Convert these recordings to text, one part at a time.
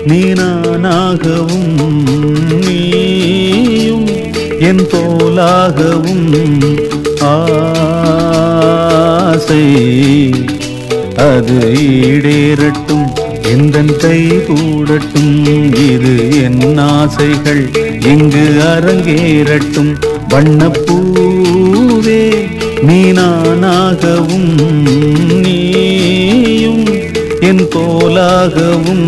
நீ நானாகவும் நீயும் என் போலாகவும் ஆசை அது ஈடேறட்டும் எந்தன் கை கூடட்டும் இது என் ஆசைகள் இங்கு அரங்கேறட்டும் வண்ணப்பூவே நீ நானாகவும் நீயும் என் போலாகவும்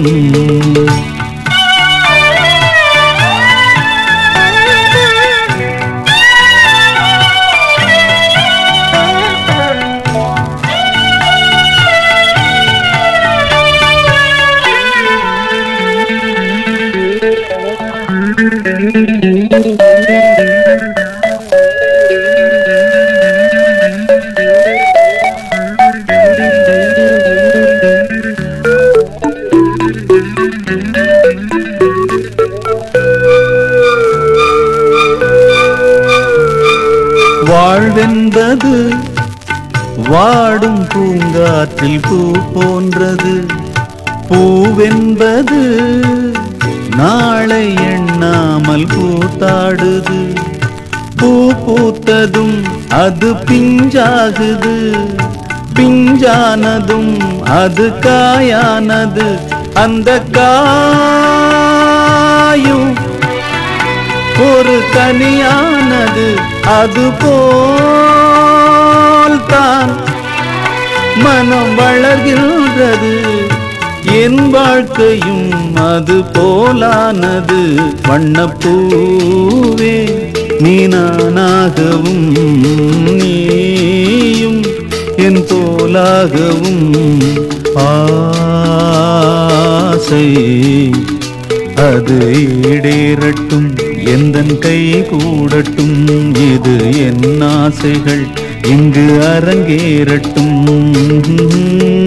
வாழ்வென்பது வாடும் பூங்காற்றில் பூ போன்றது பூவென்பது நாளை எண்ணாமல் பூத்தாடுது பூ பூத்ததும் அது பிஞ்சாகுது பிஞ்சானதும் அது காயானது அந்த காயும் ஒரு கனியானது அது போல்தான் மனம் வளர்கின்றது என் வாழ்க்கையும் அது போலானது வண்ணப்பூவே நீ நானாகவும் நீயும் என் போலாகவும் ஆசை அது ஈடேறட்டும் எந்தன் கை கூடட்டும் இது என் ஆசைகள் இங்கு அரங்கேறட்டும்